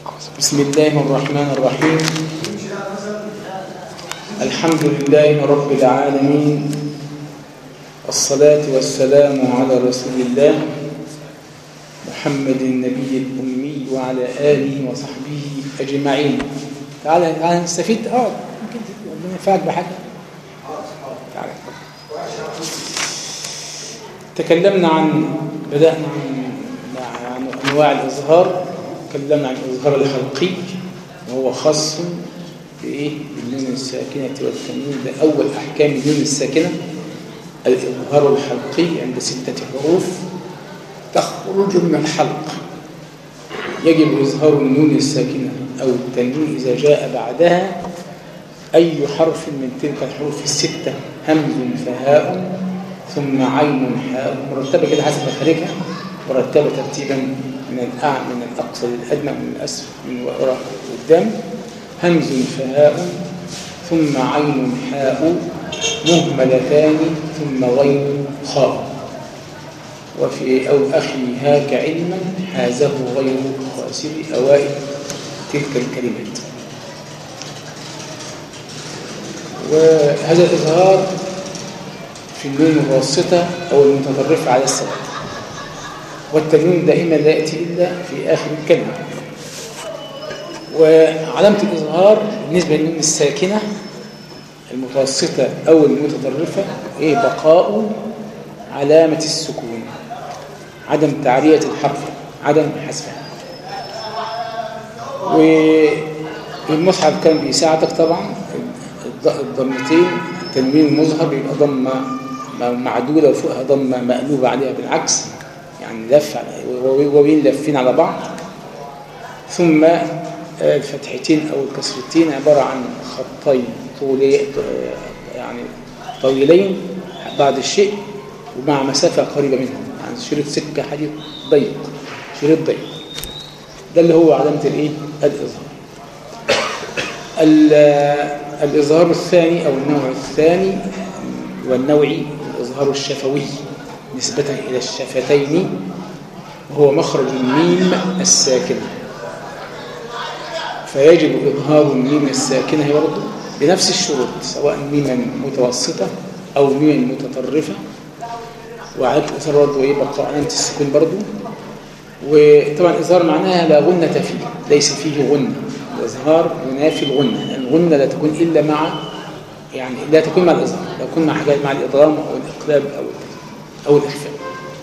بسم الله الرحمن الرحيم الحمد لله رب العالمين الصلاة والسلام على رسول الله محمد النبي الأمي وعلى آله وصحبه أجمعين تعالى تعالى نستفيد اه ممكن ربنا ينفعك بحاجة تعالى تكلمنا عن بدأنا عن عن أنواع الإظهار تكلمنا عن الإظهار الخلقي وهو خاص بإيه؟ بالنون الساكنة والتنوين ده أول أحكام النون الساكنة الإظهار الحلقي عند ستة حروف تخرج من الحلق يجب إظهار النون الساكنة أو التنوين إذا جاء بعدها أي حرف من تلك الحروف الستة همز فهاء ثم عين حاء مرتبة كده حسب مخارجها مرتبة ترتيبا من الأعلى من الأقصى للأدنى ومن الأسفل من وراء قدام همز فهاء ثم عين حاء مهملتان ثم غين خاء وفي أو أخي هاك علما حازه غير خاسر أوائل تلك الكلمات وهذا الإظهار في النون المتوسطة أو المتطرفة على السبب والتنوين دائما لا يأتي إلا في آخر الكلمة وعلامة الإظهار بالنسبة للنون الساكنة المتوسطة أو المتطرفة إيه بقاء علامة السكون عدم تعرية الحرف عدم حذفها والمصحف كان بيساعدك طبعا الضمتين التنوين المظهر بيبقى ضمة معدولة وفوقها ضمة مقلوبة عليها بالعكس يعني لف وبين لفين على بعض ثم الفتحتين أو الكسرتين عبارة عن خطين طولي يعني طويلين بعد الشيء ومع مسافة قريبة منهم يعني شريط سكة حديد ضيق شريط ضيق ده اللي هو علامة الايه الإظهار الإظهار الثاني أو النوع الثاني والنوعي الإظهار الشفوي نسبة إلى الشفتين وهو مخرج الميم الساكنة فيجب إظهار الميم الساكنة برضه بنفس الشروط سواء ميما متوسطة أو ميما متطرفة وعلامة الإظهار برضه إيه بقاء علامة السكون برضه وطبعا الإظهار معناها لا غنة فيه ليس فيه غنة الإظهار ينافي الغنة الغنة لا تكون إلا مع يعني لا تكون مع الإظهار لا تكون مع حاجات مع الإضغام أو الإقلاب أو أو الإخفاء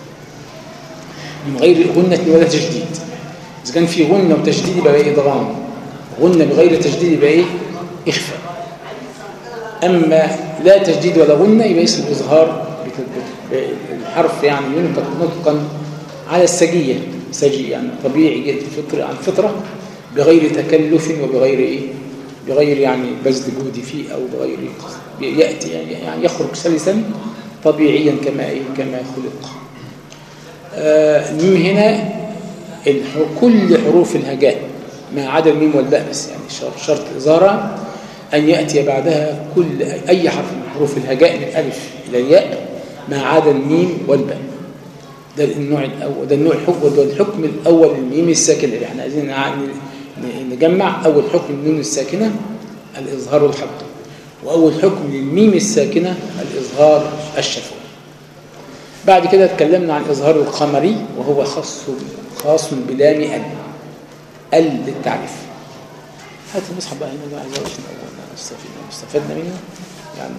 من غير غنة ولا تجديد إذا كان في غنة وتجديد يبقى إيه إضغام غنة بغير تجديد يبقى إيه إخفاء أما لا تجديد ولا غنة يبقى اسم الإظهار الحرف يعني ينطق نطقا على السجية سجي يعني طبيعي الفطر عن الفطرة بغير تكلف وبغير إيه بغير يعني بذل جهد فيه أو بغير يأتي يعني يخرج سلسا طبيعيا كما إيه كما خلق آه الميم هنا كل حروف الهجاء ما عدا الميم والباء بس يعني شرط, شرط إظهارها أن يأتي بعدها كل أي حرف من حروف الهجاء من ألف إلى الياء ما عدا الميم والباء ده النوع الأول ده النوع الحكم ده الحكم الأول الميم الساكنة اللي احنا عايزين نجمع أول حكم النون الساكنة الإظهار الحق وأول حكم للميم الساكنة الإظهار الشفوي بعد كده اتكلمنا عن الإظهار القمري وهو خاص خاص بلام ال ال للتعريف هات المصحف بقى هنا عايز عشان نستفيد استفدنا منه يعني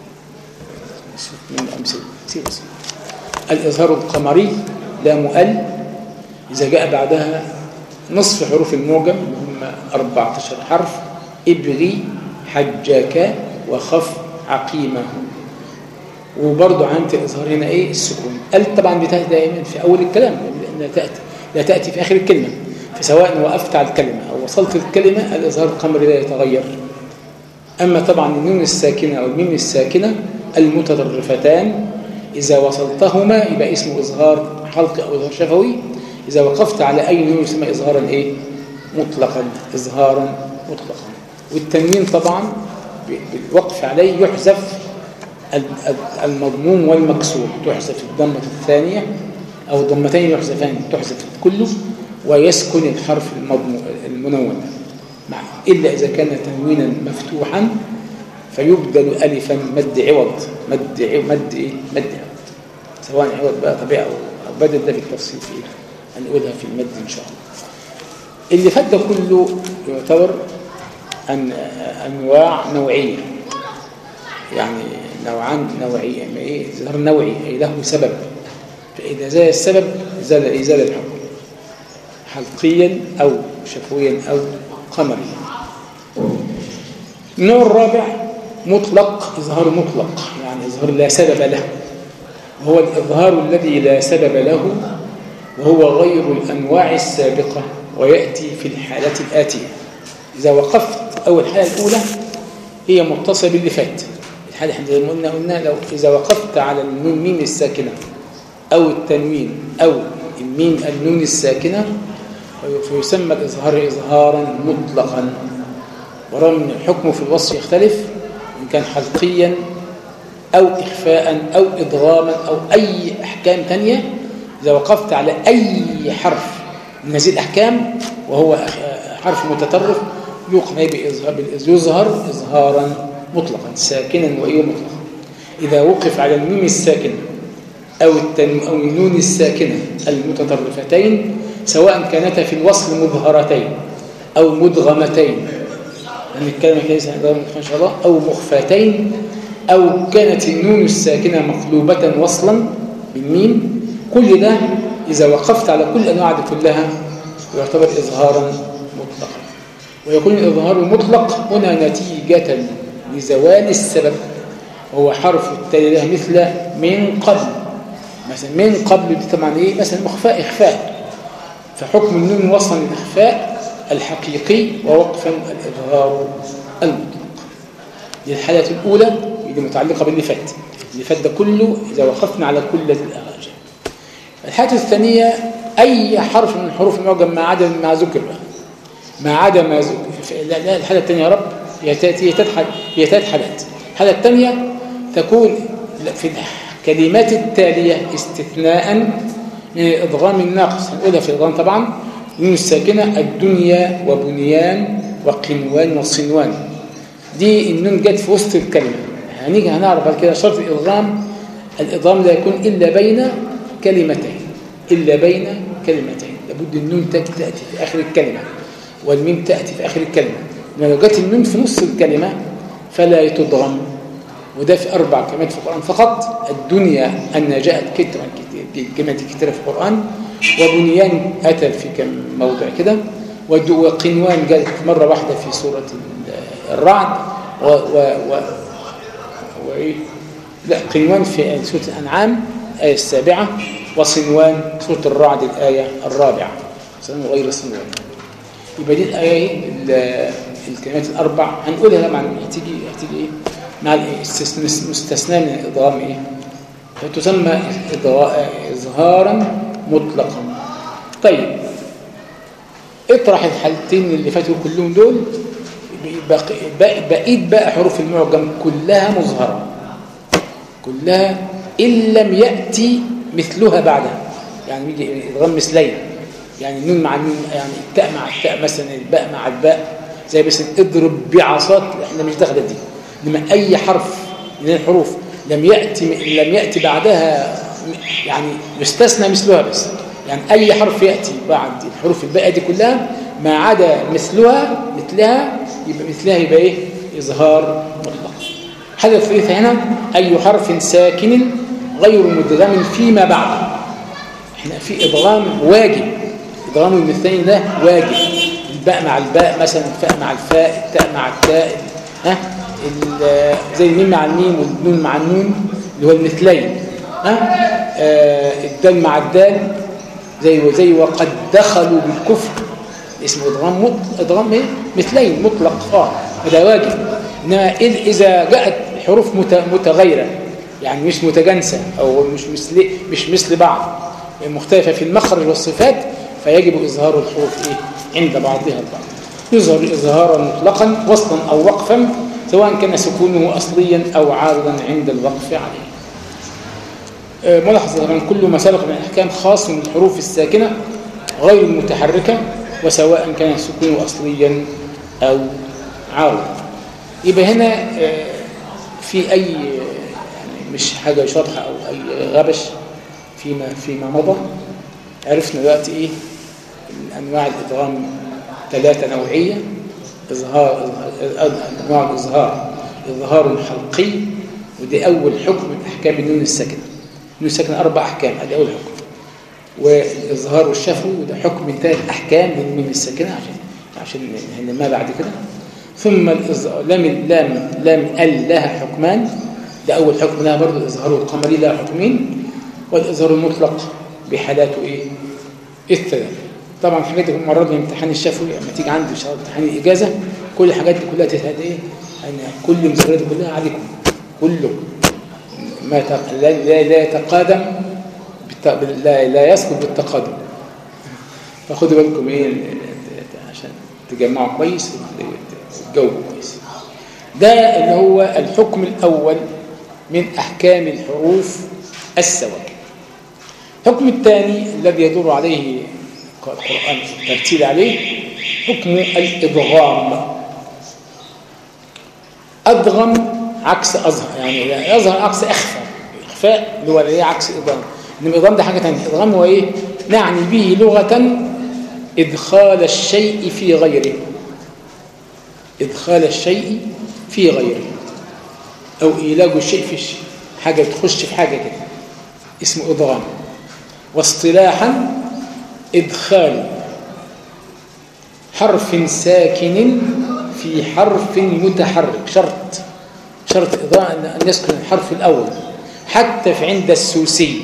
من أمثلة سير الإظهار القمري لام ال إذا جاء بعدها نصف حروف الموجم اللي هم 14 حرف ابغي حجاك وخف عقيمه وبرضه علامه الاظهار هنا ايه السكون ال طبعا بتاتي دائما في اول الكلام لا تاتي لا تاتي في اخر الكلمه فسواء وقفت على الكلمه او وصلت الكلمه الاظهار القمري لا يتغير اما طبعا النون الساكنه او الميم الساكنه المتطرفتان اذا وصلتهما يبقى اسمه اظهار حلقي او اظهار شفوي إذا وقفت على أي نون يسمى إظهارا إيه؟ مطلقا إظهارا مطلقا والتنوين طبعا بالوقف عليه يحذف المضموم والمكسور تحذف الضمة الثانية أو الضمتين يحذفان تحذف كله ويسكن الحرف المنون مع إلا إذا كان تنوينا مفتوحا فيبدل ألفا مد عوض مد عوض مد إيه؟ مد عوض سواء عوض بقى طبيعي أو بدل ده في التفصيل فيه هنقولها في المد إن شاء الله اللي فات ده كله يعتبر أن أنواع نوعية يعني نوعان نوعية يعني إيه ظهر نوعي أي له سبب فإذا زال السبب زال إيه زال الحكم حلقيا أو شفويا أو قمريا النوع الرابع مطلق إظهار مطلق يعني إظهار لا سبب له وهو الإظهار الذي لا سبب له وهو غير الأنواع السابقة ويأتي في الحالة الآتية إذا وقفت أول حالة الأولى هي متصلة باللي فات الحالة احنا زي ما قلنا قلنا لو إذا وقفت على النون ميم الساكنة أو التنوين أو الميم النون الساكنة فيسمى الإظهار إظهارا مطلقا ورغم أن الحكم في الوصف يختلف إن كان حلقيا أو إخفاء أو إضغاما أو أي أحكام تانية إذا وقفت على أي حرف من هذه الأحكام وهو حرف متطرف يظهر إظهارا مطلقا ساكنا وإيه مطلقا إذا وقف على الميم الساكنة أو, التن أو النون الساكنة المتطرفتين سواء كانتا في الوصل مظهرتين أو مدغمتين هنتكلم ليس إن شاء الله أو مخفتين أو كانت النون الساكنة مقلوبة وصلا بالميم كل ده إذا وقفت على كل أنواع دي كلها يعتبر إظهارا مطلقا ويكون الإظهار المطلق هنا نتيجة لزوال السبب وهو حرف التالي له مثل من قبل مثلا من قبل دي طبعا ايه مثلا مخفاء اخفاء فحكم النون وصلا للاخفاء الحقيقي ووقفا الإظهار المطلق دي الحالة الأولى دي متعلقة باللي فات اللي فات ده كله إذا وقفنا على كل الأراجع الحالة الثانية أي حرف من حروف المعجم ما عدا ما ذكر ما عدا ما ذكر لا, لا الحالة الثانية يا رب هي ثلاث حالات الحالة الثانية تكون في الكلمات التالية استثناء من الإضغام الناقص هنقولها في الإضغام طبعا نون الساكنة الدنيا وبنيان وقنوان وصنوان دي النون جت في وسط الكلمة هنيجي هنعرف بعد كده شرط الإضغام الإضغام لا يكون إلا بين كلمتين إلا بين كلمتين لابد النون تأتي في آخر الكلمة والميم تأتي في آخر الكلمة لو جت النون في نص الكلمة فلا تضغم وده في أربع كلمات في القرآن فقط الدنيا أن جاءت كترا كلمات كتيرة في القرآن وبنيان أتى في كم موضع كده وقنوان جاءت مرة واحدة في سورة الرعد و, و, و وإيه لا قنوان في سورة الأنعام الآية السابعة وصنوان سورة الرعد الآية الرابعة صنوان غير صنوان يبقى دي الآية الكلمات الأربع هنقولها لما هتيجي هتيجي إيه مع المستثنى من الإضغام إيه فتسمى إظهارا مطلقا طيب اطرح الحالتين اللي فاتوا كلهم دول بقيت بقى حروف المعجم كلها مظهرة كلها إن لم يأتي مثلها بعدها يعني يجي إضغام مثلين يعني النون مع النون يعني التاء مع التاء مثلا الباء مع الباء زي مثلا اضرب بعصاك احنا مش داخله دي لما اي حرف من الحروف لم ياتي لم ياتي بعدها يعني يستثنى مثلها بس يعني اي حرف ياتي بعد الحروف الباقيه دي كلها ما عدا مثلها مثلها يبقى مثلها يبقى ايه اظهار مطلق الحاجه الثالثه هنا اي حرف ساكن غير مدغم فيما بعد احنا في ادغام واجب ادغام المثلين ده واجب الباء مع الباء مثلا الفاء مع الفاء التاء مع التاء ها زي الميم مع الميم والنون مع النون اللي هو المثلين ها آه الدال مع الدال زي زي وقد دخلوا بالكفر اسمه ادغام مط... ادغام ايه مثلين مطلق اه وده واجب انما اذا جاءت حروف مت... متغيره يعني مش متجانسه او مش مثل مش مثل بعض مختلفه في المخرج والصفات فيجب اظهار الحروف ايه عند بعضها البعض يظهر إظهارا مطلقا وصلا أو وقفا سواء كان سكونه أصليا أو عارضا عند الوقف عليه ملاحظة طبعا كل ما سبق من الأحكام خاص من الحروف الساكنة غير المتحركة وسواء كان السكون أصليا أو عارضا يبقى هنا آه، في أي يعني مش حاجة مش واضحة أو أي غبش فيما فيما مضى عرفنا دلوقتي إيه أنواع الإدغام ثلاثة نوعية إظهار أنواع الإظهار إظهار حلقي ودي أول حكم من أحكام النون الساكنة النون الساكنة أربع أحكام هذه أول حكم والإظهار الشفوي وده حكم من ثلاث أحكام للنون الساكنة عشان عشان ما بعد كده ثم لام لام لام ال لها حكمان ده أول حكم لها برضه الإظهار القمري لها حكمين والإظهار المطلق بحالاته إيه؟ الثلاث طبعا الحاجات دي مرات من امتحان الشفوي لما تيجي عندي ان شاء الله امتحان الاجازه كل الحاجات دي كلها تتهد ايه يعني كل المسؤوليات كلها عليكم كله ما لا لا, لا يتقادم لا لا يسقط بالتقادم فخدوا بالكم ايه عشان تجمعوا كويس وتجاوبوا كويس ده اللي هو الحكم الاول من احكام الحروف السواء الحكم الثاني الذي يدور عليه القرآن الترتيل عليه حكم الإضغام أضغم عكس أظهر يعني يظهر عكس إخفاء إخفاء اللي هو إيه عكس إضغام إن الإضغام ده حاجة ثانيه إضغام هو إيه نعني به لغة إدخال الشيء في غيره إدخال الشيء في غيره أو إيلاج الشيء في الشيء حاجة تخش في حاجة كده اسمه إضغام واصطلاحا إدخال حرف ساكن في حرف متحرك شرط شرط أن يسكن الحرف الأول حتى في عند السوسي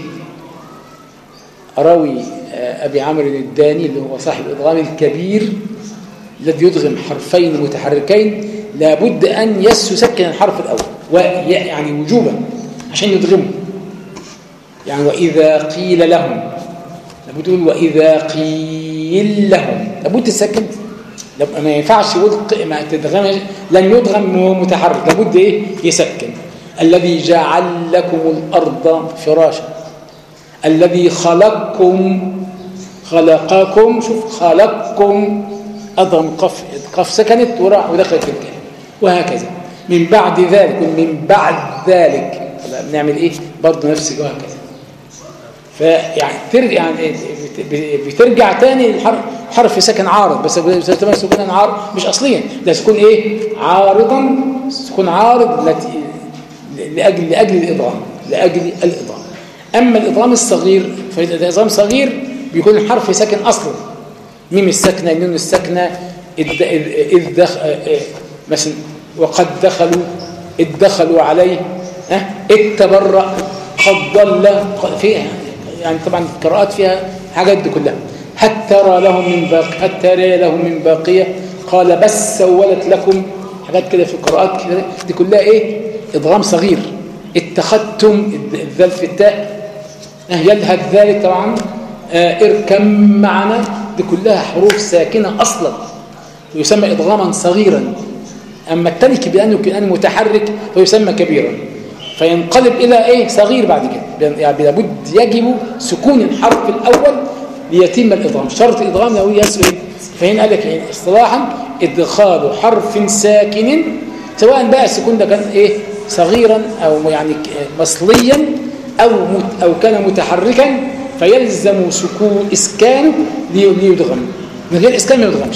راوي آه، أبي عمرو الداني اللي هو صاحب الإضغام الكبير الذي يدغم حرفين متحركين لابد أن يسكن الحرف الأول ويعني وجوبا عشان يدغمه يعني وإذا قيل لهم بتقول وإذا قيل لهم لابد تسكن ما ينفعش يقول ما تدغم لن يدغم وهو متحرك لابد ايه يسكن الذي جعل لكم الأرض فراشا الذي خلقكم خلقكم شوف خلقكم أضغم قف قف سكنت وراح ودخلت في الكلام وهكذا من بعد ذلك من بعد ذلك بنعمل ايه برضه نفس وهكذا فيعني ترجع يعني بترجع تاني الحرف حرف سكن عارض بس تسمى سكون عارض مش اصليا ده سكون ايه عارضا سكون عارض لاجل لاجل الادغام لاجل الادغام اما الادغام الصغير فالادغام صغير بيكون الحرف ساكن اصلا ميم الساكنه النون الساكنه اذ دخل مثلا وقد دخلوا اذ دخلوا عليه ها اتبرأ قد ضل فيها يعني طبعا القراءات فيها حاجات دي كلها هل ترى لهم من باقية هل ترى لهم من باقية قال بس سولت لكم حاجات كده في القراءات كده دي كلها ايه ادغام صغير اتخذتم الذال في التاء أه، يلهد ذلك طبعا اه اركم معنا دي كلها حروف ساكنة أصلا ويسمى إدغاما صغيرا أما التاني بأنه كان متحرك فيسمى كبيرا فينقلب إلى إيه صغير بعد كده يعني لابد يجب سكون الحرف الأول ليتم الإضغام شرط الإضغام لو يسوي فهنا قال لك إيه اصطلاحا إدخال حرف ساكن سواء بقى السكون ده كان إيه صغيرا أو يعني مصليا أو أو كان متحركا فيلزم سكون إسكانه ليدغم من غير إسكان ما يدغمش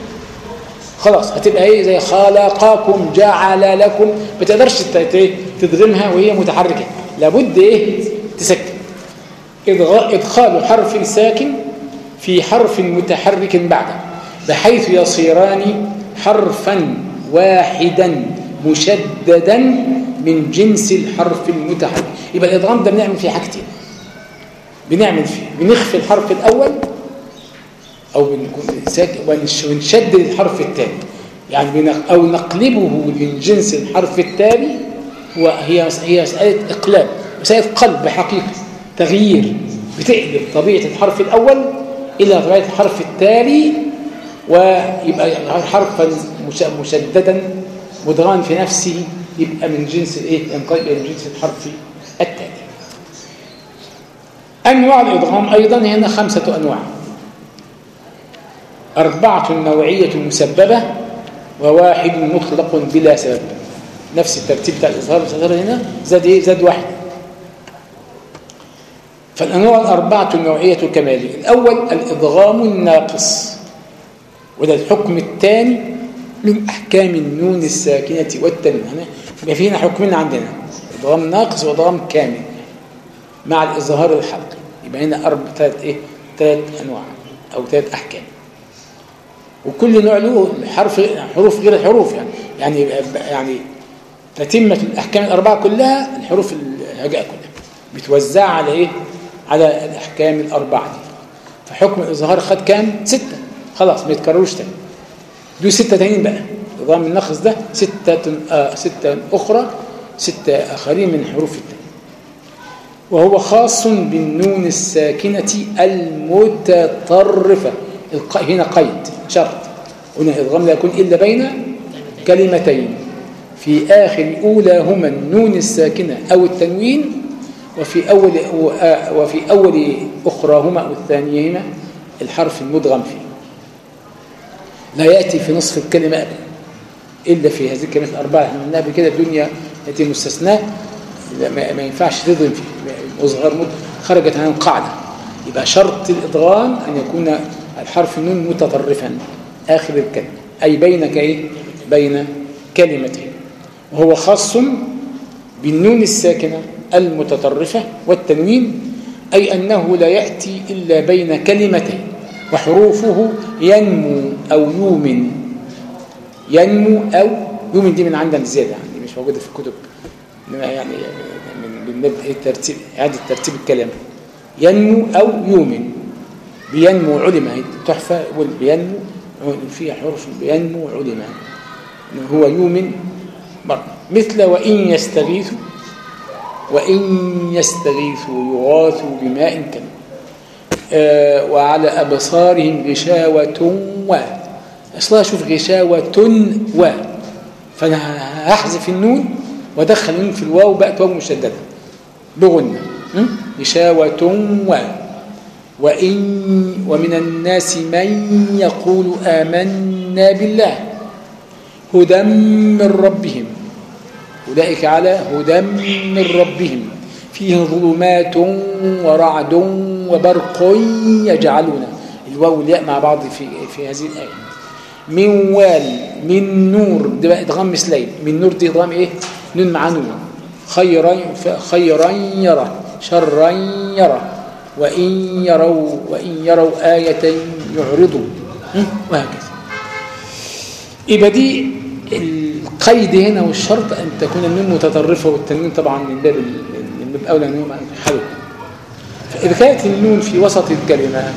خلاص هتبقى ايه زي خلقكم جعل لكم ما تقدرش تدغمها وهي متحركه لابد ايه تسكن ادخال حرف ساكن في حرف متحرك بعده بحيث يصيران حرفا واحدا مشددا من جنس الحرف المتحرك يبقى الادغام ده بنعمل فيه حاجتين بنعمل فيه بنخفي الحرف الاول أو ونشدد الحرف التالي يعني أو نقلبه من جنس الحرف التالي وهي هي مسألة إقلاب مسألة قلب حقيقي تغيير بتقلب طبيعة الحرف الأول إلى طبيعة الحرف التالي ويبقى حرفا مشددا مدغان في نفسه يبقى من جنس الايه ينقلب الى جنس الحرف التالي انواع الادغام ايضا هنا خمسه انواع أربعة نوعية مسببة وواحد مطلق بلا سبب نفس الترتيب بتاع الإظهار والإظهار هنا زاد إيه؟ زاد واحد فالأنواع الأربعة النوعية الكمالية الأول الإضغام الناقص وده الحكم الثاني من أحكام النون الساكنة والتنوين يبقى في هنا حكمين عندنا إضغام ناقص وإضغام كامل مع الإظهار الحلقي يبقى هنا أربع ثلاث إيه ثلاث أنواع أو ثلاث أحكام وكل نوع له حرف حروف غير الحروف يعني يعني يعني تتمة الأحكام الأربعة كلها الحروف الهجاء كلها بتوزع على إيه على الأحكام الأربعة دي فحكم الإظهار خد كام ستة خلاص ما يتكرروش تاني دول ستة تانيين بقى نظام النقص ده ستة آه ستة أخرى ستة آخرين من حروف التانية وهو خاص بالنون الساكنة المتطرفة هنا قيد شرط هنا إضغام لا يكون إلا بين كلمتين في آخر أولاهما النون الساكنة أو التنوين وفي أول وفي أول أخراهما أو الثانيهما الحرف المدغم فيه لا يأتي في نصف الكلمة أبدا إلا في هذه الكلمات الأربعة احنا قلنا قبل كده الدنيا التي مستثناء ما ينفعش تضغم فيه أصغر مد خرجت عن القاعدة يبقى شرط الإضغام أن يكون الحرف النون متطرفا آخر الكلمة أي بينك إيه؟ بين كلمتين وهو خاص بالنون الساكنة المتطرفة والتنوين أي أنه لا يأتي إلا بين كلمتين وحروفه ينمو أو يومن ينمو أو يومن دي من عندنا زيادة يعني مش موجودة في الكتب يعني من باب الترتيب إعادة ترتيب الكلام ينمو أو يومن بينمو علم تحفة يقول بينمو فيها حروف بينمو علم هو يومن مثل وإن يستغيثوا وإن يستغيثوا يغاثوا بماء كم آه وعلى أبصارهم غشاوة و أصلها شوف غشاوة و فأنا هحذف النون وادخل النون في الواو بقت واو مشددة بغنة غشاوة و وإن ومن الناس من يقول آمنا بالله هدى من ربهم أولئك على هدى من ربهم فيه ظلمات ورعد وبرق يجعلون الواو والياء مع بعض في في هذه الآية من وال من نور ده بقى ادغام مثلين من نور دي ادغام ايه نون مع نون خيرا خيرا يرى شرا يرى وإن يروا وإن يروا آية يعرضوا وهكذا يبقى دي القيد هنا والشرط أن تكون النون متطرفة والتنوين طبعا من باب من باب أولى أن يوم حلو فإذا كانت النون في وسط الكلمة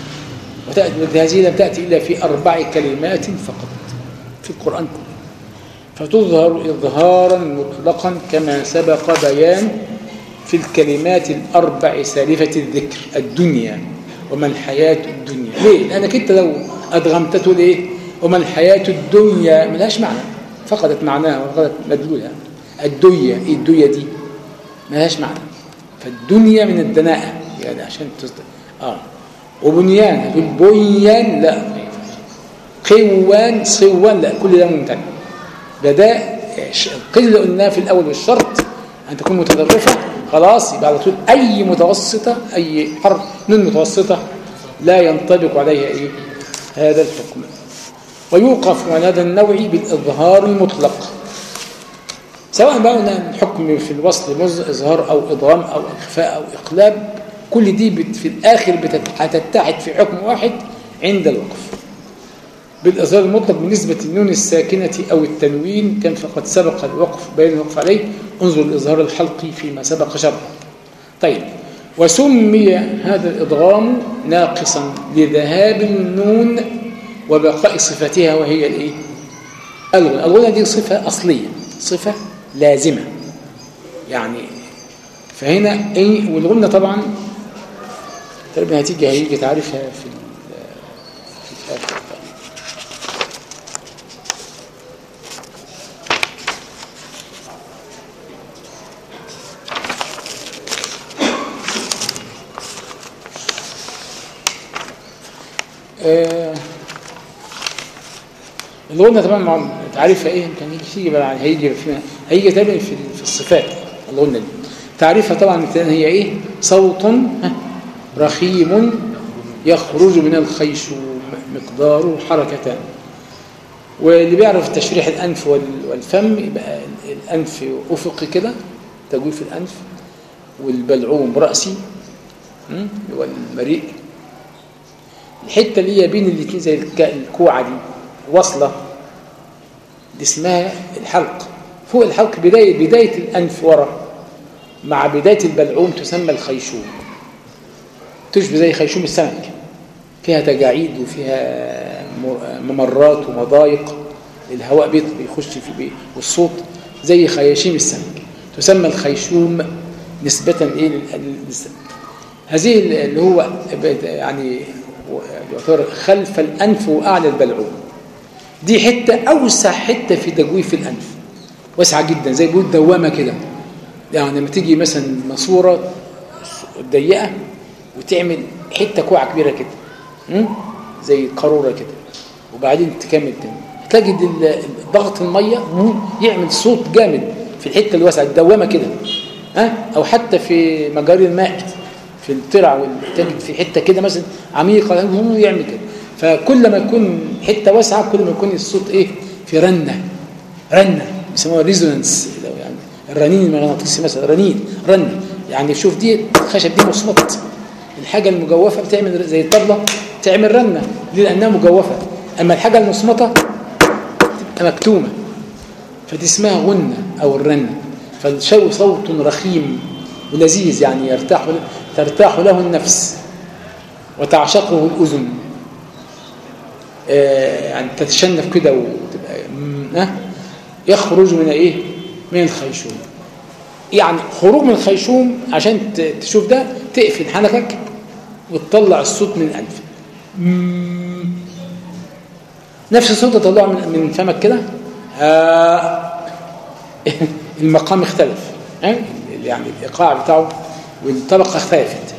وتأتي هذه لم تأتي إلا في أربع كلمات فقط في القرآن كله فتظهر إظهارا مطلقا كما سبق بيان في الكلمات الأربع سالفة الذكر الدنيا وما الحياة الدنيا ليه؟ لأنك أنت لو أدغمتته ليه؟ وما الحياة الدنيا ملهاش معنى فقدت معناها وفقدت مدلولها الدنيا إيه الدنيا دي ملهاش معنى فالدنيا من الدناءة يعني عشان تصدق آه وبنيان هتقول بنيان لا قوان صوان لا كل ده ممتنع ده ده القيد اللي قلناه في الأول والشرط أن تكون متطرفة خلاص يبقى على طول أي متوسطة أي حرف نون متوسطة لا ينطبق عليها إيه هذا الحكم ويوقف عن هذا النوع بالإظهار المطلق سواء بقى قلنا الحكم في الوصل إظهار أو إضغام أو إخفاء أو إقلاب كل دي في الآخر هتتحد في حكم واحد عند الوقف بالإظهار المطلق بنسبة النون الساكنة أو التنوين كان فقد سبق الوقف بين الوقف عليه انظر الإظهار الحلقي فيما سبق شرحه طيب وسمي هذا الإضغام ناقصا لذهاب النون وبقاء صفتها وهي الايه الغنى الغنى دي صفة أصلية صفة لازمة يعني فهنا ايه والغنى طبعا تقريبا هتيجي هيجي تعرفها في في الآخر آه الغنة طبعا تعريفها ايه كان يجي بقى هيجي فينا هيجي تقريبا في في الصفات الغنة دي تعريفها طبعا هي ايه صوت رخيم يخرج من الخيشوم مقداره حركتان واللي بيعرف تشريح الأنف والفم يبقى الأنف أفقي كده تجويف الأنف والبلعوم رأسي والمريء الحتة اللي هي بين الاثنين زي الكوعة دي وصلة دي اسمها الحلق فوق الحلق بداية بداية الأنف ورا مع بداية البلعوم تسمى الخيشوم تشبه زي خيشوم السمك فيها تجاعيد وفيها ممرات ومضايق الهواء بيخش فيه والصوت زي خياشيم السمك تسمى الخيشوم نسبة إيه للسمك هذه اللي هو يعني يعتبر خلف الأنف وأعلى البلعوم دي حتة أوسع حتة في تجويف الأنف واسعة جدا زي بيقول دوامة كده يعني لما تيجي مثلا ماسورة ضيقة وتعمل حتة كوعة كبيرة كده زي قارورة كده وبعدين تكمل تاني تجد ضغط المية يعمل صوت جامد في الحتة الواسعة الدوامة كده ها أو حتى في مجاري الماء في الترع والتجد في حتة كده مثلا عميقة يعمل كده فكل ما يكون حتة واسعة كل ما يكون الصوت ايه في رنة رنة بيسموها ريزونانس يعني الرنين المغناطيسي مثلا رنين رنة يعني شوف دي الخشب دي مصمت الحاجة المجوفة بتعمل زي الطبلة تعمل رنة ليه لأنها مجوفة أما الحاجة المصمتة تبقى مكتومة فدي اسمها غنة أو الرنة فالشو صوت رخيم ولذيذ يعني يرتاح ترتاح له النفس وتعشقه الأذن آه يعني تتشنف كده وتبقى آه يخرج من ايه من الخيشوم يعني خروج من الخيشوم عشان تشوف ده تقفل حنكك وتطلع الصوت من الأنف نفس الصوت تطلعه من من فمك كده آه المقام اختلف يعني الايقاع بتاعه والطبقه اختلفت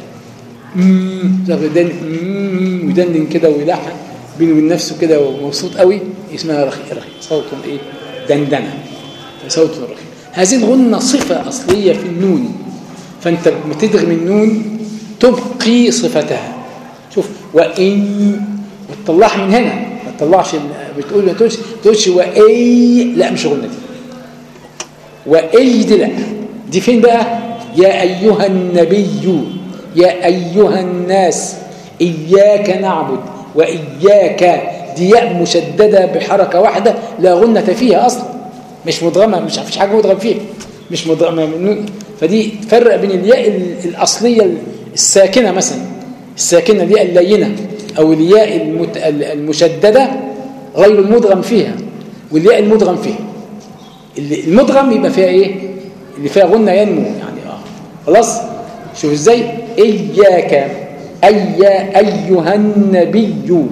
ويدندن كده ويلحن بينه وبين نفسه كده ومبسوط قوي اسمها رخي رخي صوت ايه دندنه صوت رخي هذه الغنه صفه اصليه في النون فانت لما تدغم النون تبقي صفتها شوف وان وتطلعها من هنا ما تطلعش بتقول ما تقولش تقولش واي لا مش غنه دي واي دي لا دي فين بقى يا ايها النبي يا ايها الناس اياك نعبد واياك دي ياء مشدده بحركه واحده لا غنه فيها اصلا مش مدغمه مش فيش حاجه مدغم فيها مش مدغمه فدي تفرق بين الياء الاصليه الساكنه مثلا الساكنه الياء اللينه او الياء المت... المشدده غير المدغم فيها والياء المدغم فيها المدغم يبقى فيها ايه اللي فيها غنه ينمو يعني اه خلاص شوف ازاي اياك اي ايها النبي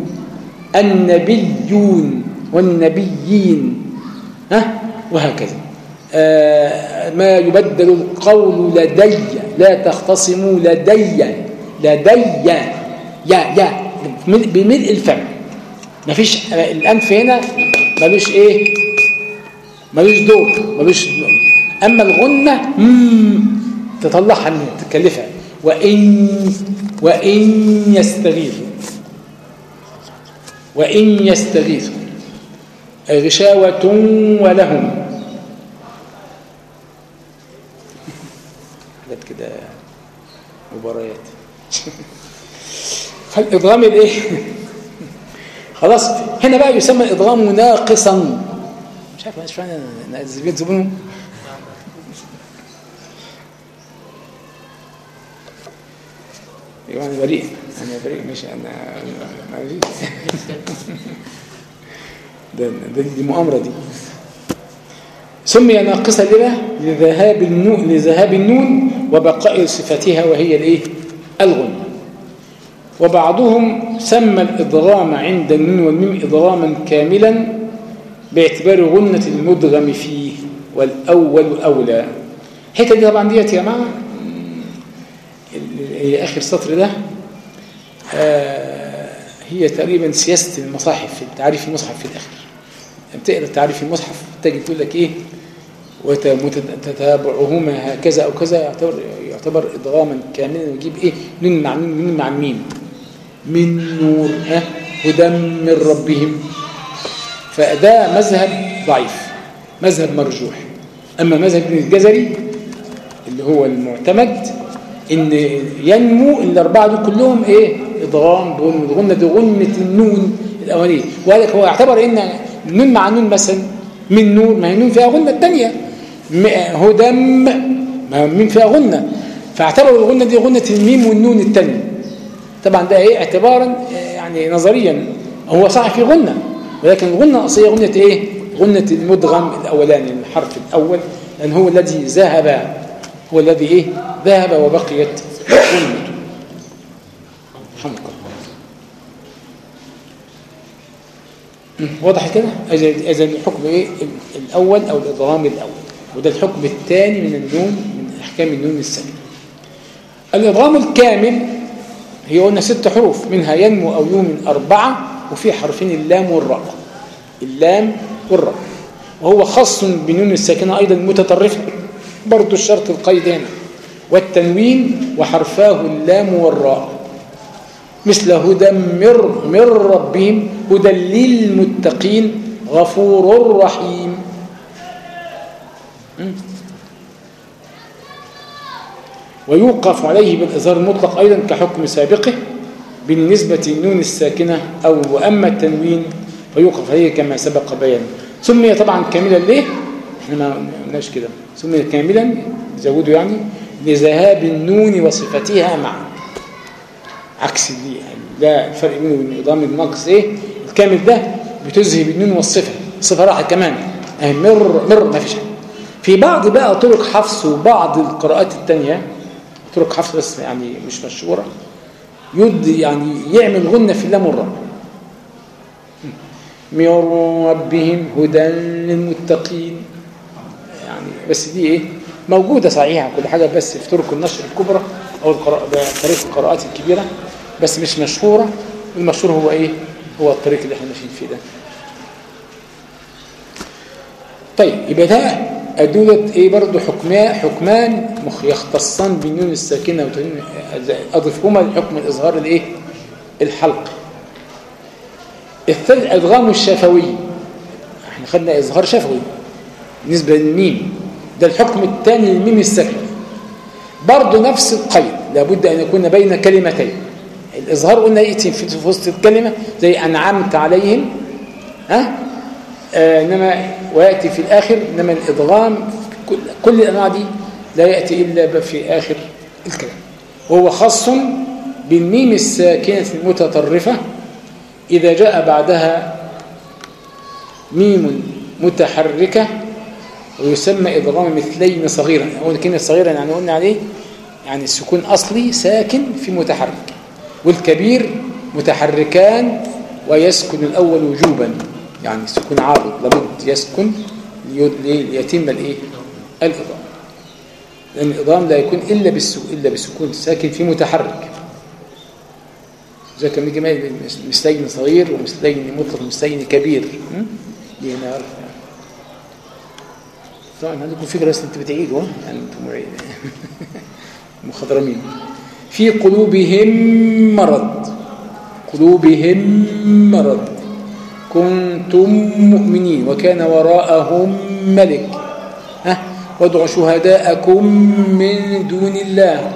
النبيون والنبيين ها وهكذا آه ما يبدل القول لدي لا تختصموا لدي لدي يا يا بملء الفم مفيش الانف هنا ملوش ايه ملوش دور ملوش دور. اما الغنه تطلعها من تكلفها وان وان يستغيثوا وان يستغيثوا غشاوة ولهم حاجات كده مباريات فالإضغام الإيه؟ خلاص هنا بقى يسمى الإضغام ناقصا مش عارف مش فاهم الزبين زبونه ايوه انا بريء انا بريء مش انا ما ده, ده دي مؤامره دي سمي ناقصا لما لذهاب النون لذهاب النون وبقاء صفتها وهي الايه الغن وبعضهم سمى الادغام عند النون والميم ادغاما كاملا باعتبار غنة المدغم فيه والاول اولى الحته دي طبعا ديت يا جماعه هي اخر سطر ده آه هي تقريبا سياسه المصاحف في تعريف المصحف في الاخر بتقرا تعريف المصحف تجد تقول لك ايه وتتابعهما هكذا او كذا يعتبر يعتبر ادغاما كاملا ويجيب ايه نون مع نون نون مع ميم من نور ها هدى من ربهم فده مذهب ضعيف مذهب مرجوح اما مذهب ابن الجزري اللي هو المعتمد ان ينمو الاربعه دول كلهم ايه ادغام غنه دي غنه النون الاولانيه وقال هو يعتبر ان نون مع نون مثلا من نور ما هي نون فيها غنه الثانيه هدم ما مين فيها غنه فاعتبروا الغنه دي غنه الميم والنون الثانيه طبعا ده ايه اعتبارا يعني نظريا هو صح في غنه ولكن الغنه الاصليه غنه ايه غنه المدغم الاولاني الحرف الاول لان هو الذي ذهب هو الذي ايه ذهب وبقيت غنته رحمك الله واضح كده اذا الحكم ايه الاول او الادغام الاول وده الحكم الثاني من النون من احكام النون الساكنه الادغام الكامل هي قلنا ست حروف منها ينمو او يومن اربعه وفي حرفين اللام والراء اللام والراء وهو خاص بالنون الساكنه ايضا متطرفه برضو الشرط القيد هنا والتنوين وحرفاه اللام والراء مثل هدى مر من ربهم هدى للمتقين غفور رحيم ويوقف عليه بالإظهار المطلق أيضا كحكم سابقه بالنسبة للنون الساكنة أو وأما التنوين فيوقف عليه كما سبق بيانه سمي طبعا كاملا ليه؟ احنا ما قلناش كده سمي كاملا زودوا يعني لذهاب النون وصفتها معا عكس دي يعني ده الفرق بينه وبين نظام النقص ايه الكامل ده بتذهب النون والصفه الصفه راحت كمان اهي مر مر ما فيش في بعض بقى طرق حفص وبعض القراءات الثانيه طرق حفص بس يعني مش مشهوره يد يعني يعمل غنه في اللام والراء من ربهم هدى للمتقين يعني بس دي ايه موجوده صحيحه كل حاجه بس في طرق النشر الكبرى او القراء طريق القراءات الكبيره بس مش مشهوره المشهور هو ايه هو الطريق اللي احنا ماشيين فيه ده طيب يبقى ده أدولة إيه برضه حكمان حكمان مخ يختصان بالنون الساكنة أضيفهما لحكم الإظهار الإيه؟ الحلق الثالث أدغام الشفوي احنا خدنا إظهار شفوي بالنسبة للميم ده الحكم الثاني للميم الساكنة برضه نفس القيد لابد أن يكون بين كلمتين الإظهار قلنا يأتي في وسط الكلمة زي أنعمت عليهم ها آه إنما ويأتي في الآخر إنما الإضغام كل, كل الأنواع دي لا يأتي إلا في آخر الكلام وهو خاص بالميم الساكنة المتطرفة إذا جاء بعدها ميم متحركة ويسمى إضغام مثلين صغيرا أقول كلمة صغيرا يعني قلنا عليه يعني السكون أصلي ساكن في متحرك والكبير متحركان ويسكن الأول وجوبا يعني سكون عارض لابد يسكن ليتم الايه الإضام لأن الإضام لا يكون إلا بالسكون إلا بالسكون ساكن في متحرك زي كان يجي مثلين صغير ومثلين مطلق ومثلين كبير دي هنا طبعا عندكم فكره بس انتوا بتعيدوا يعني انتم مخضرمين في قلوبهم مرض قلوبهم مرض كنتم مؤمنين وكان وراءهم ملك ها وادعوا شهداءكم من دون الله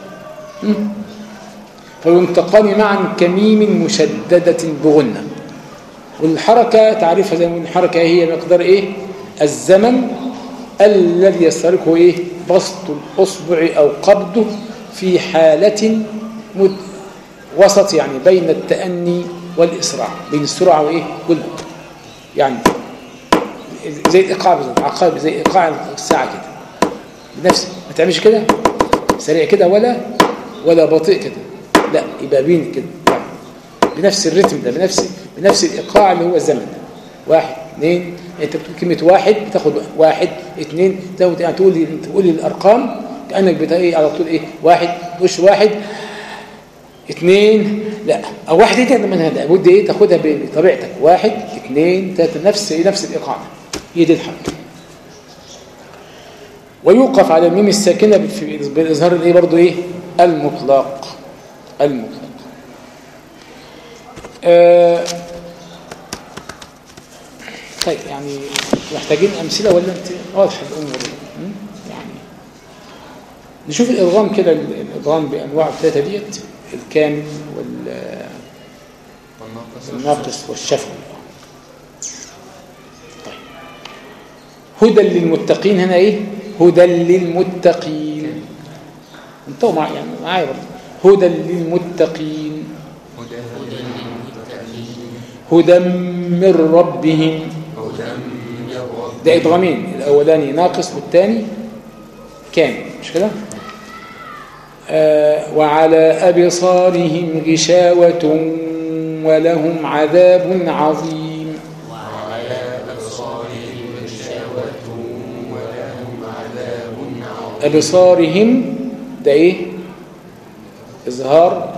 فينتقان معا كميم مشددة بغنة والحركة تعرفها زي ما الحركة هي مقدار ايه الزمن الذي يستغرقه ايه بسط الاصبع او قبضه في حالة مد وسط يعني بين التأني والإسراع بين السرعة وإيه والبطء يعني زي الإيقاع بالظبط عقاب زي إيقاع الساعة كده بنفس ما تعملش كده سريع كده ولا ولا بطيء كده لا يبقى بين كده بنفس الريتم ده بنفس بنفس الإيقاع اللي هو الزمن ده واحد اثنين انت بتقول كلمة واحد بتاخد واحد اثنين تاخد يعني تقول تقول الأرقام كأنك بتا ايه على طول ايه واحد وش واحد اثنين لا او واحد اثنين من هذا لابد ايه تاخدها بطبيعتك واحد اثنين ثلاثه نفس نفس الايقاع هي دي الحمد ويوقف على الميم الساكنه بالاظهار الايه برضه ايه المطلق المطلق آه طيب يعني محتاجين امثله ولا انت واضح الامور يعني نشوف الادغام كده الادغام بانواع الثلاثه ديت الكامل وال والناقص والشفوي طيب هدى للمتقين هنا ايه هدى للمتقين انتوا معايا يعني معايا برضه هدى للمتقين هدى من ربهم ده ادغامين الاولاني ناقص والثاني كامل مش كده آه وعلى ابصارهم غشاوه ولهم عذاب عظيم وعلى ابصارهم غشاوه ولهم عذاب عظيم ابصارهم ده ايه اظهار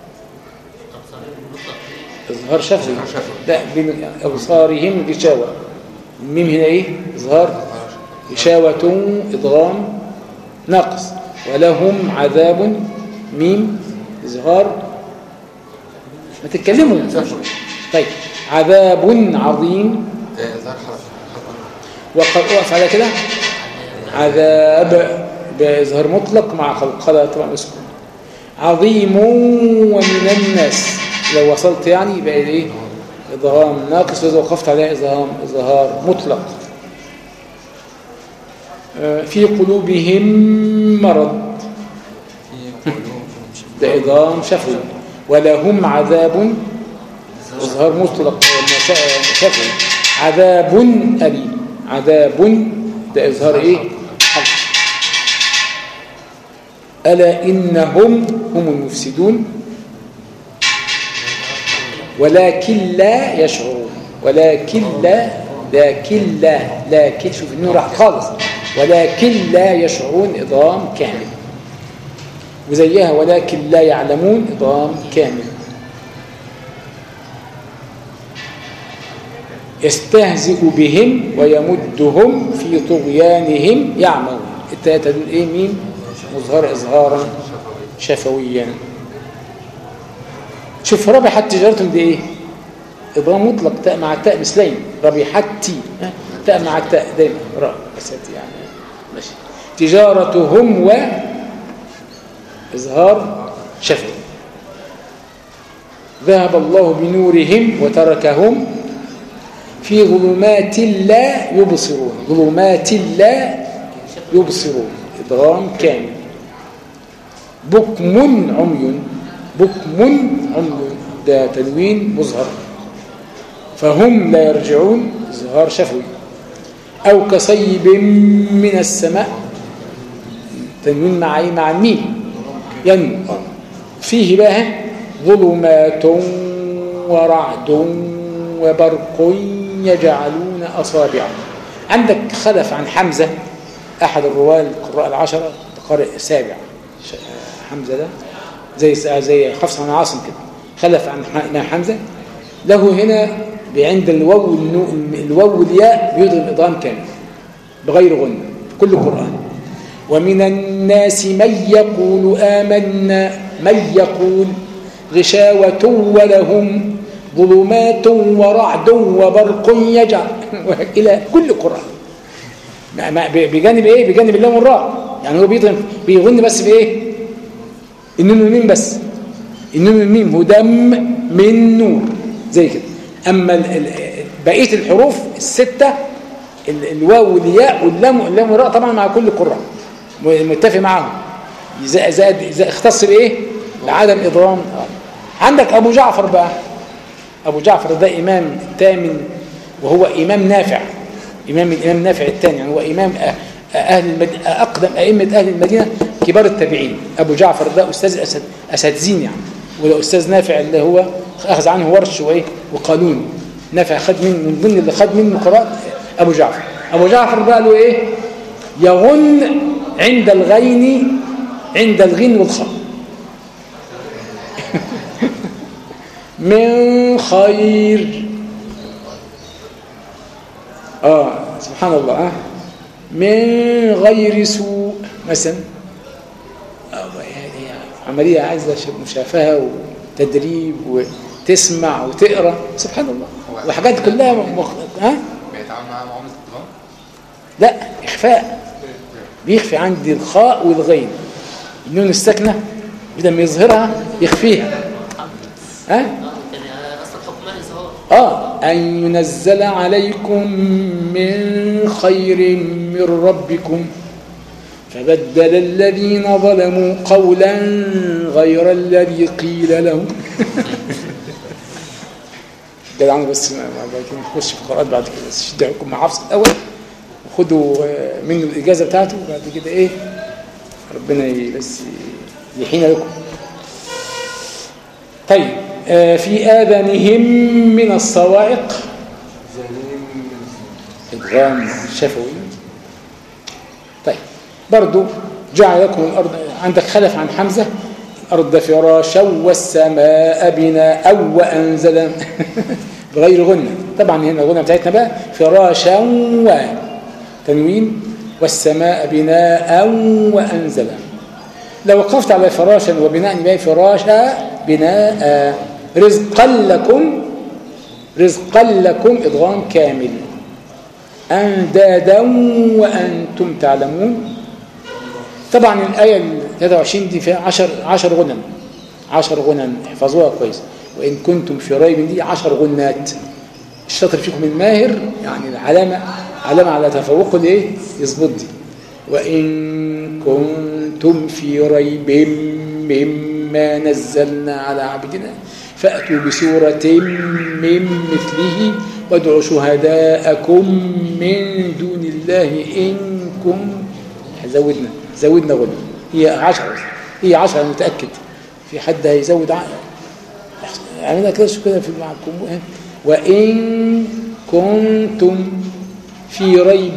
اظهار شفوي لا بين ابصارهم غشاوه الميم هنا ايه اظهار غشاوه ادغام ناقص ولهم عذاب ميم اظهار ما تتكلموا طيب عذاب عظيم وقد اقف على كده عذاب باظهار مطلق مع قلقله طبعا اسكن عظيم ومن الناس لو وصلت يعني يبقى ايه إظهام ناقص وإذا وقفت عليه إظهام إظهار مطلق في قلوبهم مرض ده إظهام شفوي ولهم عذاب إظهار مطلق شفوي عذاب أليم عذاب ده إظهار إيه حق ألا إنهم هم المفسدون ولكن لا يشعرون ولكن لا لكن لا لكن شوف النور راح خالص ولكن لا يشعرون إضام كامل وزيها ولكن لا يعلمون إضام كامل يستهزئ بهم ويمدهم في طغيانهم يعمون التلاتة دول ايه مين مظهر إظهارا شفويا شوف ربحت تجارتهم دي ايه إضغام مطلق تاء مع التاء مثلين ربحت تي تاء مع التاء دايما راء بس يعني ماشي تجارتهم و إظهار شفوي ذهب الله بنورهم وتركهم في ظلمات لا يبصرون ظلمات لا يبصرون إضغام كامل بكم عمي بكم عمي ده تنوين مظهر فهم لا يرجعون إظهار شفوي أو كصيب من السماء تنوين مع ايه مع الميم ينمو فيه بقى ظلمات ورعد وبرق يجعلون أصابعهم عندك خلف عن حمزة أحد الرواة القراء العشرة قارئ سابع حمزة ده زي زي حفص عن عاصم كده خلف عن حمزة له هنا عند الواو الواو والياء بيضغم الإضغام كامل بغير غنى كل قرآن ومن الناس من يقول آمنا من يقول غشاوة ولهم ظلمات ورعد وبرق يجعل إلى كل قرآن بجانب إيه؟ بجانب اللام والراء يعني هو بيضغم بيغن بس بإيه؟ النون والميم بس النون والميم هدم من نور زي كده أما بقية الحروف الستة الواو والياء واللام واللام والراء طبعا مع كل قراء متفق معاهم زائد اختص بايه بعدم اضرام عندك ابو جعفر بقى ابو جعفر ده امام الثامن وهو امام نافع امام الامام نافع الثاني يعني هو امام اهل المدينه اقدم ائمه اهل المدينه كبار التابعين ابو جعفر ده استاذ أسد اساتذين يعني وده استاذ نافع اللي هو اخذ عنه ورش وايه وقانون نافع خد من من ضمن اللي خد منه قراءه ابو جعفر ابو جعفر بقى له ايه يغن عند الغين عند الغين والخاء من خير اه سبحان الله آه. من غير سوء مثلا آه هي عملية عايزة مشافهة وتدريب وتسمع وتقرا سبحان الله وحاجات كلها مخ... ها بيتعامل معاها معاملة الطلاق لا إخفاء بيخفي عندي الخاء والغين النون الساكنة بدل ما يظهرها يخفيها ها يعني اصل حكمها اظهار آه أن ينزل عليكم من خير من ربكم فبدل الذين ظلموا قولا غير الذي قيل لهم جدعان بس ما ما- نخش في القراءات بعد كده بس شدوا حكم مع حفص الأول وخدوا آه، منه الإجازة بتاعته وبعد كده إيه ربنا ي- بس يحين لكم طيب آه، في آذانهم من الصواعق إدغام شفوي طيب برضو جعل لكم الأرض عندك خلف عن حمزة الأرض فراشا والسماء بناء وأنزل بغير غنة طبعا هنا الغنة بتاعتنا بقى فراشا و تنوين والسماء بناء وأنزل لو وقفت على فراشا وبناء يبقى فراشا بناء رزقا لكم رزقا لكم إضغام كامل أندادا وأنتم تعلمون طبعا الآية ال 23 دي فيها 10 10 غنن 10 غنن احفظوها كويس وإن كنتم في ريب دي 10 غنات الشاطر فيكم الماهر يعني العلامة علامة على تفوقه الايه يظبط دي وإن كنتم في ريب مما نزلنا على عبدنا فأتوا بسورة من مثله وادعوا شهداءكم من دون الله إن كنتم زودنا زودنا غنى هي عشرة هي عشرة أنا متأكد في حد هيزود ع- اعملها كده شوف كده في معكم وإن كنتم في ريب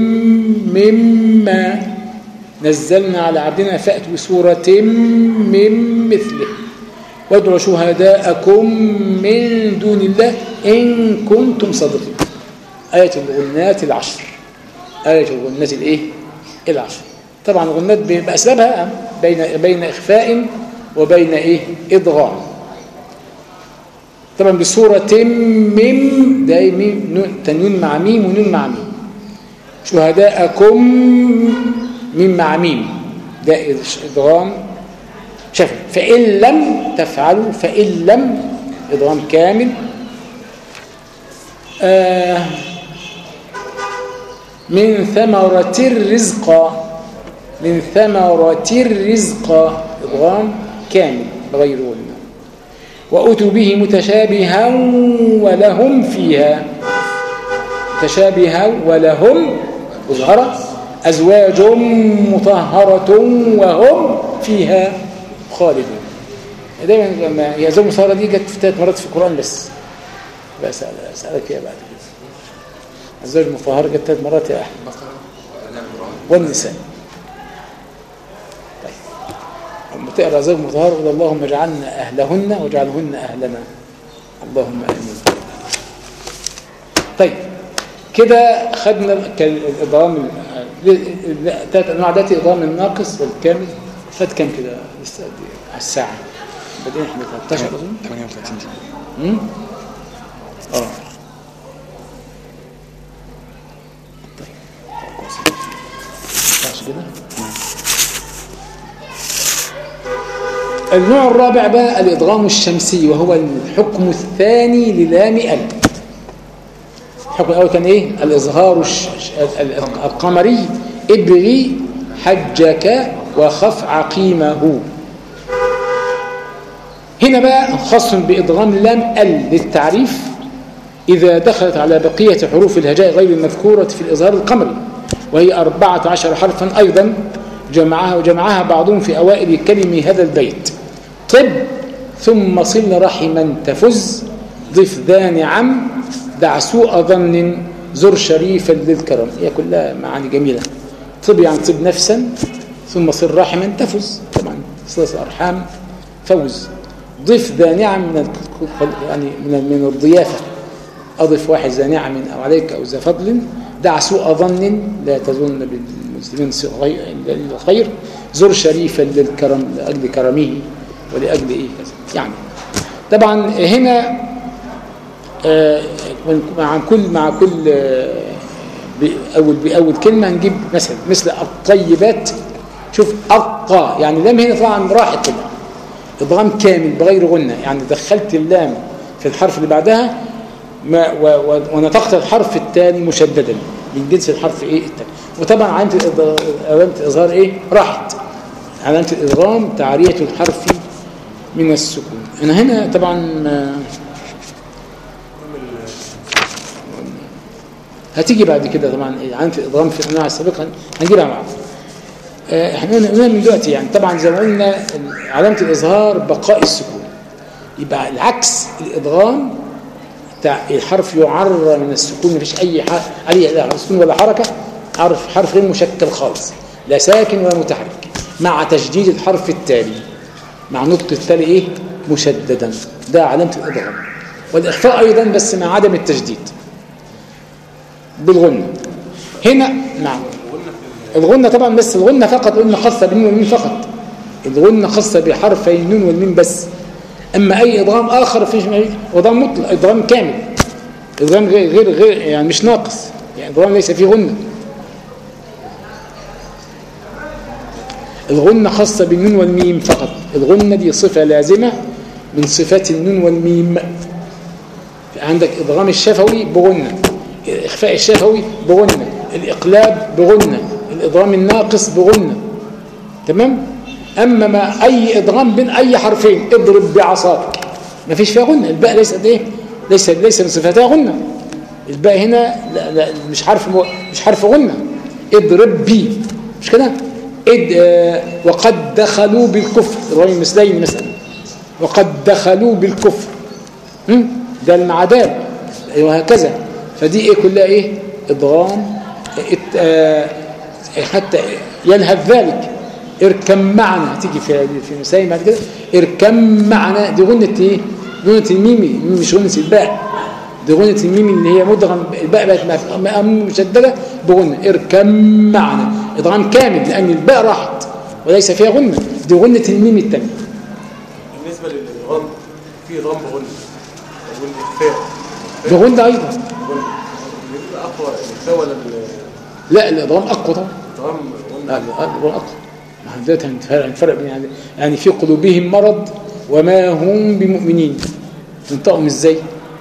مما نزلنا على عبدنا فأتوا بسورة من مثله وادعوا شهداءكم من دون الله إن كنتم صادقين آية الغنات العشر آية الغنات الإيه؟ العشر طبعا الغنات بأسبابها بين بين إخفاء وبين إيه؟ إضغام طبعا بصورة ميم ده ميم نون- تنوين مع ميم ونون مع ميم شهداءكم ميم مع ميم ده إضغام شفا فإن لم تفعلوا فإن لم إضغام كامل آه من ثمرة الرزق من ثمرة الرزق إضغام كامل بغير غنى وأتوا به متشابها ولهم فيها متشابها ولهم أظهر أزواج مطهرة وهم فيها خالدون دايما لما هي أزواج مطهرة دي جت في ثلاث مرات في القرآن بس بس أسألك فيها بعد كده الزوج المطهر جت ثلاث مرات يا أحمد بقرة ولا عمران والنساء طيب لما تقرا زوج مطهر قول اللهم اجعلنا اهلهن واجعلهن اهلنا اللهم امين طيب كده خدنا كان الادغام ثلاث انواع دلوقتي ادغام الناقص والكامل فات كام كده لسه قد إيه؟ على الساعه بعدين احنا 13 اظن 38 دقيقة امم اه طيب ماشي كده النوع الرابع بقى الادغام الشمسي وهو الحكم الثاني للام ال الحكم الاول كان ايه الاظهار الش... ال- ال- القمري ابغي حجك وخف عقيمه هنا بقى خاص بإضغام لام ال للتعريف إذا دخلت على بقية حروف الهجاء غير المذكورة في الإظهار القمري وهي أربعة عشر حرفا أيضا جمعها وجمعها بعضهم في أوائل كلم هذا البيت طب ثم صل رحما تفز ضف ذا نعم دع سوء ظن زر شريفا للكرم هي كلها معاني جميلة طب يعني طب نفسا ثم صل رحما تفز طبعا صلة الأرحام فوز ضيف ذا نعم من ال- يعني من من الضيافة أضف واحد ذا نعم أو عليك أو ذا فضل دع سوء ظن لا تظن بالمسلمين سوء غي- إلا الخير زر شريفا للكرم لأجل كرمه ولأجل إيه كذا يعني طبعا هنا آه، مع كل مع كل آه، بأول بأول كلمة نجيب مثلا مثل الطيبات شوف أقى يعني اللام هنا طبعا راحت كده إضغام كامل بغير غنة يعني دخلت اللام في الحرف اللي بعدها ما و و ونطقت الحرف الثاني مشددا من جنس الحرف ايه الثاني وطبعا علامة الإض- علامة الإظهار ايه راحت علامة الإضغام تعرية الحرف من السكون أنا هنا طبعا ما هتيجي بعد كده طبعا إيه، علامة الإضغام في الأنواع السابقة هنجيبها معاك آه، احنا قلنا قلنا من دلوقتي يعني طبعا زي ما قلنا ال- علامة الإظهار بقاء السكون يبقى العكس الإضغام بتاع الحرف يعرى من السكون مفيش أي حرف عليه لا سكون ولا حركة حرف حرف غير مشكل خالص لا ساكن ولا متحرك مع تشديد الحرف التالي مع نطق التالي إيه مشددا ده علامة الإضغام والإخفاء أيضا بس مع عدم التشديد بالغنة هنا نعم الغنة طبعا بس الغنة فقط قلنا خاصة بالنون والميم فقط الغنة خاصة بحرفي النون والميم بس أما أي إضغام آخر فيش إضغام مطلق إضغام كامل إضغام غير غير, غير يعني مش ناقص يعني إضغام ليس فيه غنة الغنة خاصة بالنون والميم فقط الغنة دي صفة لازمة من صفات النون والميم عندك إضغام الشفوي بغنة إخفاء الشفوي بغنة الإقلاب بغنة الإضغام الناقص بغنة تمام أما ما أي إضغام بين أي حرفين اضرب بعصاك ما فيش فيها غنة الباء ليست إيه ليس ليس من صفاتها غنة الباء هنا لا لا مش حرف مو- مش حرف غنة اضرب بي مش كده إد آه وقد دخلوا بالكفر الرأي مثلين مثلا وقد دخلوا بالكفر هم؟ ده المعدال وهكذا فدي ايه كلها ايه ادغام ات آه حتى يلهب ذلك اركب معنا هتيجي في في مسائل بعد كده اركب معنا دي غنة ايه غنة الميم الميم مش غنة الباء دي غنة الميم اللي هي مدغم الباء بقت مف- م- مشددة بغنة اركب معنا ادغام كامل لان الباء راحت وليس فيها غنة دي غنة الميم الثانية بالنسبة للغم في غم غنى والإخفاء بغنة ايضا غنى بيبقى أقوى الإخفاء ولا ال- لا الادغام اقوى طبعا الغم لا غنى لا الادغام اقوى ما احنا دلوقتي هنفرق هنفرق بين يعني يعني في قلوبهم مرض وما هم بمؤمنين تنطقهم ازاي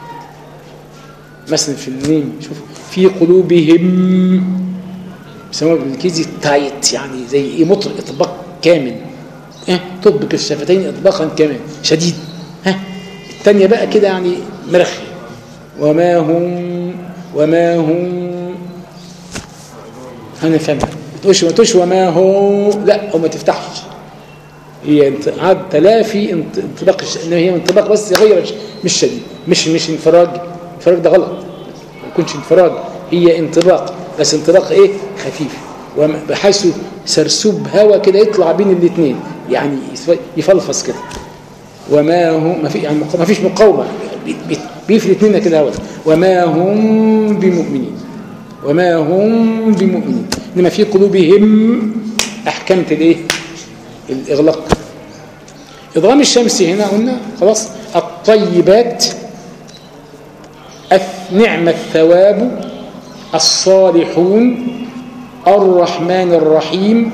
مثلا في الميم شوف في قلوبهم بيسموها بالانجليزي تايت يعني زي ايه مطرق اطباق كامل اه تطبق الشفتين اطباقا كامل شديد ها الثانيه بقى كده يعني مرخي وما هم وما هم هنفهمها تقولش ما تقولش وما هو لا او ما تفتحش هي انت- عاد تلافي انت- انطباق الش... ان هي انطباق بس غير الش- مش شديد مش مش انفراج انفراج ده غلط ما يكونش انفراج هي انطباق بس انطباق ايه خفيف وم- بحيث سرسوب هواء كده يطلع بين الاثنين يعني يسف- يفلفص كده وما هم ما في يعني مق- ما فيش مقاومه بي- بي- بيفلت منا كده هواء وما هم بمؤمنين وما هم بمؤمنين انما في قلوبهم احكمت الايه الاغلاق اضغام الشمس هنا قلنا خلاص الطيبات الث- نعم الثواب الصالحون الرحمن الرحيم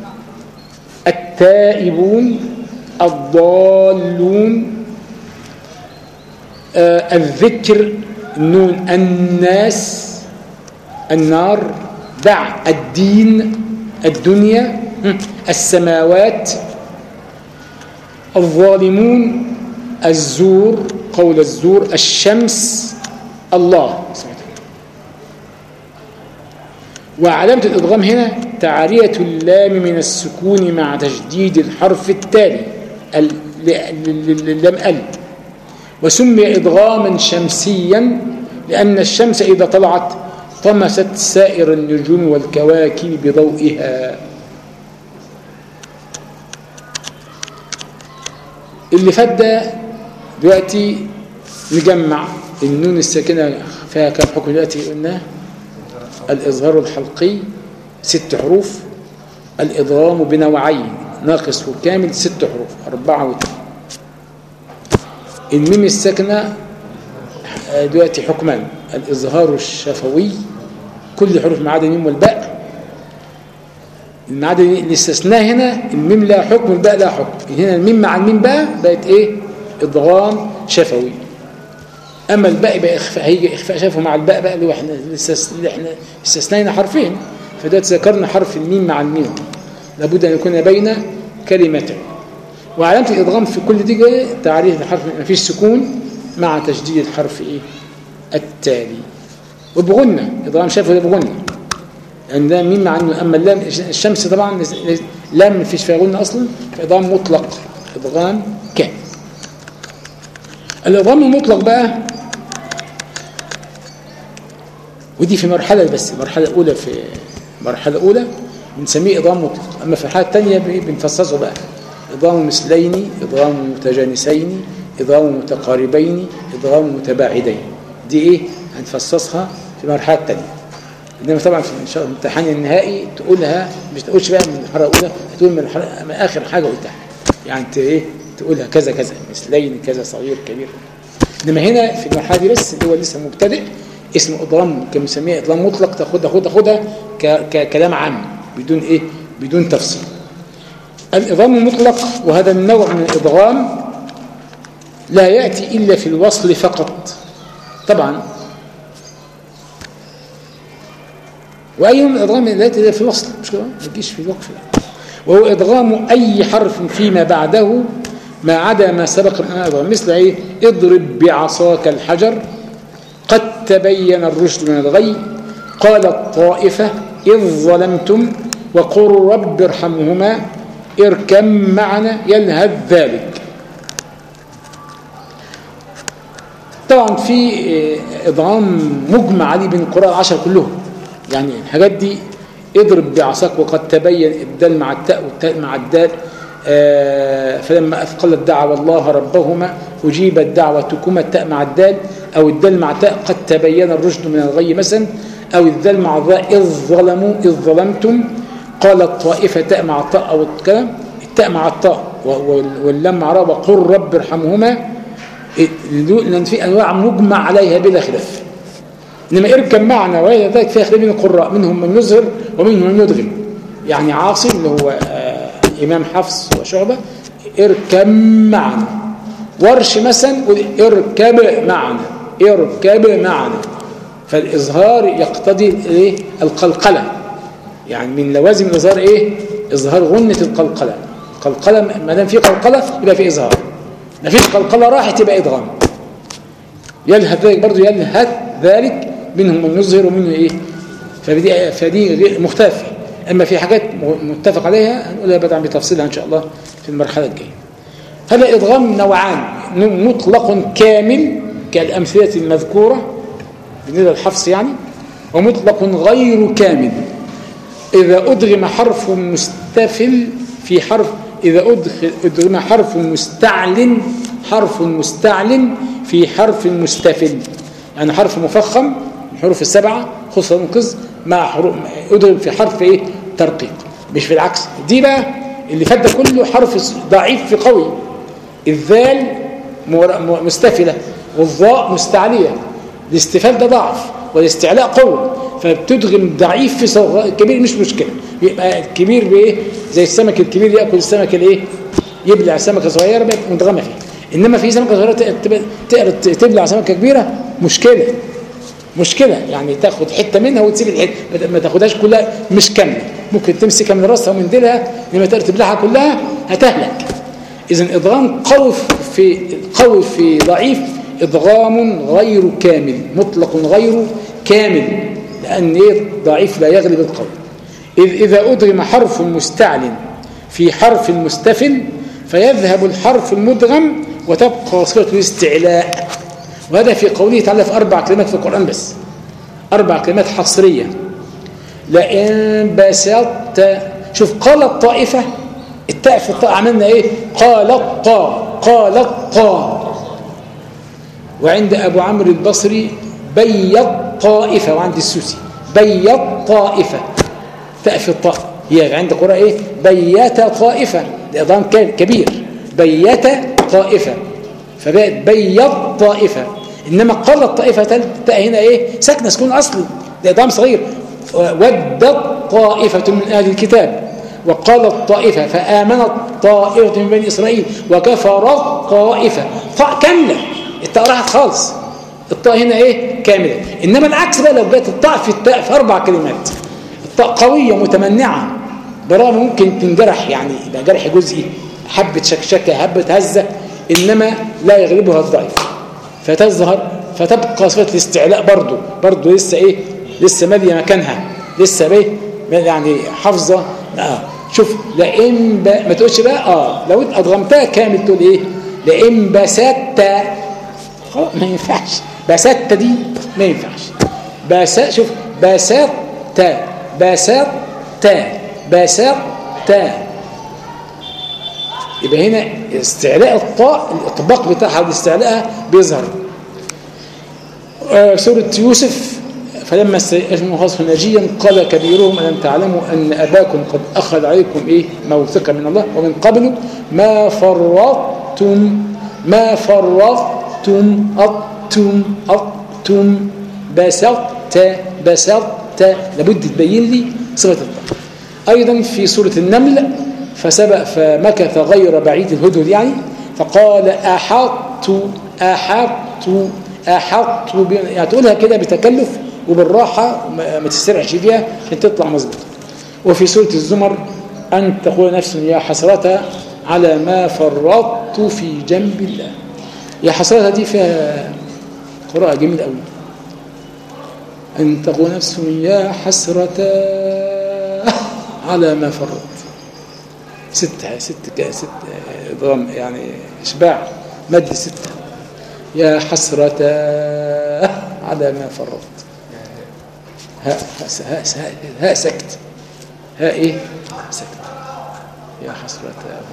التائبون الضالون آه الذكر النون الناس النار دع الدين الدنيا هم، السماوات الظالمون الزور قول الزور الشمس الله وعلامة الإضغام هنا تعرية اللام من السكون مع تشديد الحرف التالي ال- ل- ل- ل- اللام ال وسمي إضغاما شمسيا لأن الشمس إذا طلعت طمست سائر النجوم والكواكب بضوئها اللي فات ده دلوقتي نجمع النون الساكنة فيها كم حكم دلوقتي قلنا الإظهار الحلقي ست حروف الإضغام بنوعين ناقص وكامل ست حروف أربعة وثمان الميم الساكنة آه، دلوقتي حكمان الإظهار الشفوي كل حروف ما عدا الميم والباء ما عدا الاستثناء هنا الميم لا حكم والباء لا حكم هنا الميم مع الميم بقى بقت ايه إضغام شفوي أما الباء بقى إخفاء هيجي إخفاء شفوي مع الباء بقى اللي هو احنا اللي احنا استثنينا حرفين فدلوقتي ذكرنا حرف الميم مع الميم لابد أن يكون بين كلمتين وعلامة الإضغام في كل دي جاية تعريف الحرف ما فيش سكون مع تشديد الحرف إيه التالي وبغنة إضغام شافه ده بغنة لأن ده مين مع إنه أما اللام الشمس طبعا لام ما فيش فيها غنة أصلا فإضغام مطلق إضغام كامل الإضغام المطلق بقى ودي في مرحلة بس المرحلة الأولى في مرحلة أولى بنسميه إضغام مطلق أما في الحالة الثانية بنفصصه بقى إضغام مثلين إضغام متجانسين إضغام متقاربين إضغام متباعدين دي إيه هنفصصها في مرحلة تانية إنما طبعا في إن شاء الله الامتحان النهائي تقولها مش تقولش بقى من المرحلة الأولى تقول من, الحلقة من آخر حاجة قلتها يعني ت إيه تقولها كذا كذا مثلين كذا صغير كبير إنما هنا في المرحلة دي بس اللي هو لسه مبتدئ اسمه إضغام كان بنسميها إضغام مطلق تاخدها خدها خدها ككلام عام بدون إيه بدون تفصيل الإضغام المطلق وهذا النوع من الإضغام لا يأتي إلا في الوصل فقط طبعا وأي من الإضغام لا يأتي إلا في الوصل مش كده ما يجيش في الوقف وهو إضغام أي حرف فيما بعده ما عدا ما سبق من الإضغام مثل إيه اضرب بعصاك الحجر قد تبين الرشد من الغي قالت طائفة إذ ظلمتم وقل رب ارحمهما اركم معنا ينهد ذلك طبعا في إضغام مجمع عليه بين القراء العشر كلهم يعني الحاجات دي اضرب بعصاك وقد تبين الدال مع التاء والتاء مع الدال آه فلما أثقلت دعوى الله ربهما أجيبت دعوتكما التاء مع الدال أو الدال مع تاء قد تبين الرشد من الغي مثلا أو الدال مع الظاء إذ ظلموا إذ ظلمتم قال الطائفة تاء مع الطاء أو الكلام التاء مع الطاء واللام مع راء وقل رب ارحمهما لأن في أنواع مجمع عليها بلا خلاف إنما اركب معنا وهي ذلك فيها خلاف من القراء منهم من يظهر ومنهم من يدغم يعني عاصم اللي هو آه إمام حفص وشعبة اركب معنا ورش مثلا اركب معنا اركب معنا فالإظهار يقتضي الايه القلقلة يعني من لوازم الإظهار إيه إظهار غنة القلقلة القلقلة ما دام في قلقلة يبقى في إظهار ما فيش قلقلة راحت يبقى إدغام يلهث ذلك برضه يلهث ذلك منهم من يظهر ومنه إيه فدي, فدي مختلفة أما في حاجات متفق عليها هنقولها بعد بتفصيلها إن شاء الله في المرحلة الجاية هذا إدغام نوعان مطلق كامل كالأمثلة المذكورة بالنسبة للحفص يعني ومطلق غير كامل إذا أدغم حرف مستفل في حرف إذا أدغم حرف مستعل حرف مستعل في حرف مستفل يعني حرف مفخم الحروف السبعة خصوصا منقذ مع حروف أدغم في حرف إيه ترقيق مش في العكس دي بقى اللي فات ده كله حرف ضعيف في قوي الذال مستفلة والضاء مستعلية الاستفال ده ضعف والاستعلاء قوة فبتدغم ضعيف في صغير كبير مش مشكلة يبقى الكبير بايه زي السمك الكبير ياكل السمك الايه يبلع سمكه صغيره بقت مدغمه فيه انما في سمكه صغيره تقدر تبلع سمكه كبيره مشكله مشكله يعني تاخد حته منها وتسيب الحته ما تاخدهاش كلها مش كامله ممكن تمسكها من راسها ومن ديلها لما تقدر تبلعها كلها هتهلك اذا ادغام قوي في قوي في ضعيف ادغام غير كامل مطلق غير كامل لان ايه ضعيف لا يغلب القوي إذ إذا أدغم حرف مستعل في حرف مستفل فيذهب الحرف المدغم وتبقى صفة الاستعلاء وهذا في قوله تعالى في أربع كلمات في القرآن بس أربع كلمات حصرية لئن بسطت شوف قال الطائفة التاء في الطاء عملنا إيه قال الطاء قال الطاء وعند أبو عمرو البصري بيض طائفة وعند السوسي بيض طائفة تاء في الطاء هي عند قراء ايه بيت طائفة الإضام كان كبير بيت طائفة فبقت بيض طائفة إنما قلت طائفة تاء هنا ايه ساكنة سكون أصلي الإضام صغير ودت طائفة من أهل الكتاب وقالت طائفة فآمنت طائفة من بني إسرائيل وكفرت طائفة طاء كاملة الطاء راحت خالص الطاء هنا ايه كاملة إنما العكس بقى لو جت الطاء في التاء في أربع كلمات الطاء قوية متمنعة برغم ممكن تنجرح يعني يبقى جرح جزئي حبة شكشكة حبة هزة إنما لا يغلبها الضعيف فتظهر فتبقى صفة الاستعلاء برضو برضو لسه ايه لسه مالية مكانها لسه ايه يعني حافظة اه شوف لئن ب... ما تقولش بقى اه لو انت ادغمتها كامل تقول ايه لئن بسدت خلاص ما ينفعش بسدت دي ما ينفعش بس شوف بسدت بسدت بسدت يبقى هنا استعلاء الطاء الاطباق بتاعها واستعلاءها بيظهر آه سورة يوسف فلما استيأسوا خاصه ناجيا قال كبيرهم ألم تعلموا أن أباكم قد أخذ عليكم إيه موثقا من الله ومن قبل ما فرطتم ما فرطتم أطتم أطتم بسطت بسطت لابد تبين لي صفة الطاء أيضا في سورة النمل فسبق فمكث غير بعيد الهدهد يعني فقال أحطت أحطت أحطت يعني تقولها كده بتكلف وبالراحة ما تسترعش فيها عشان تطلع مظبوط وفي سورة الزمر أن تقول نفس يا حسرة على ما فرطت في جنب الله يا حسرة دي فيها قراءة جميلة قوي أن تقول نفس يا حسرة على ما فرطت ست ست ست ضم يعني إشباع مد ستة يا حسرة على ما فرطت هاء هاء هاء هاء سكت هاء ايه سكت يا حسرة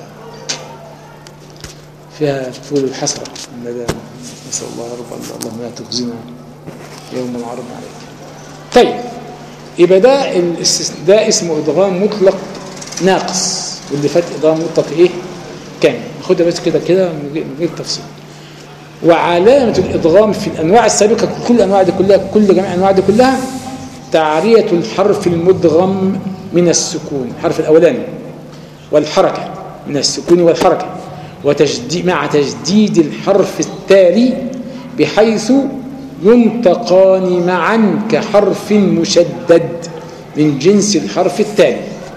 فيها طول الحسرة الندامة نسأل الله يا رب اللهم لا تخزنا يوم العرض عليك طيب يبقى ده ده اسمه ادغام مطلق ناقص واللي فات ادغام مطلق ايه كامل ناخدها بس كده كده من غير تفصيل وعلامة الإدغام في الأنواع السابقة كل الأنواع دي كلها كل جميع الأنواع دي كلها تعرية الحرف المدغم من السكون الحرف الأولاني والحركة من السكون والحركة وتجديد مع تجديد الحرف التالي بحيث ينتقان معا كحرف مشدد من جنس الحرف التالي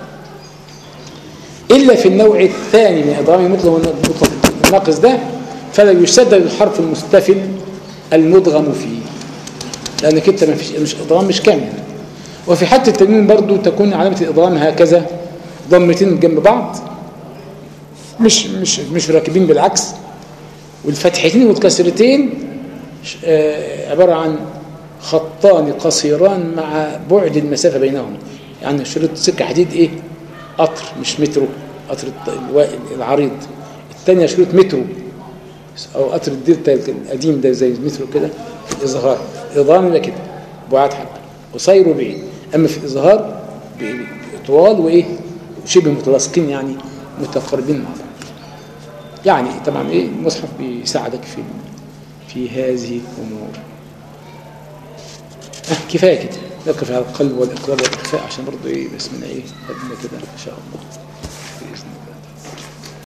إلا في النوع الثاني من إضغام المطلق الناقص ده فلا يشدد الحرف المستفل المدغم فيه لأنك أنت ما فيش مش إضغام مش كامل وفي حالة التنوين برضو تكون علامة الإضغام هكذا ضمتين جنب بعض مش مش مش راكبين بالعكس والفتحتين والكسرتين عبارة عن خطان قصيران مع بعد المسافة بينهم يعني شريط سكة حديد إيه قطر مش مترو قطر العريض الثانية شريط مترو أو قطر الدلتا القديم ده زي المترو كده في الإظهار إضام إلى كده بعاد حبة قصير وبعيد أما في الإظهار طوال وإيه شبه متلاصقين يعني متقاربين مع بعض يعني طبعا إيه المصحف بيساعدك في في هذه الأمور أه كفاية كده نقف على القلب والإقرار والإخفاء عشان برضه إيه بس من إيه قدنا كده إن شاء الله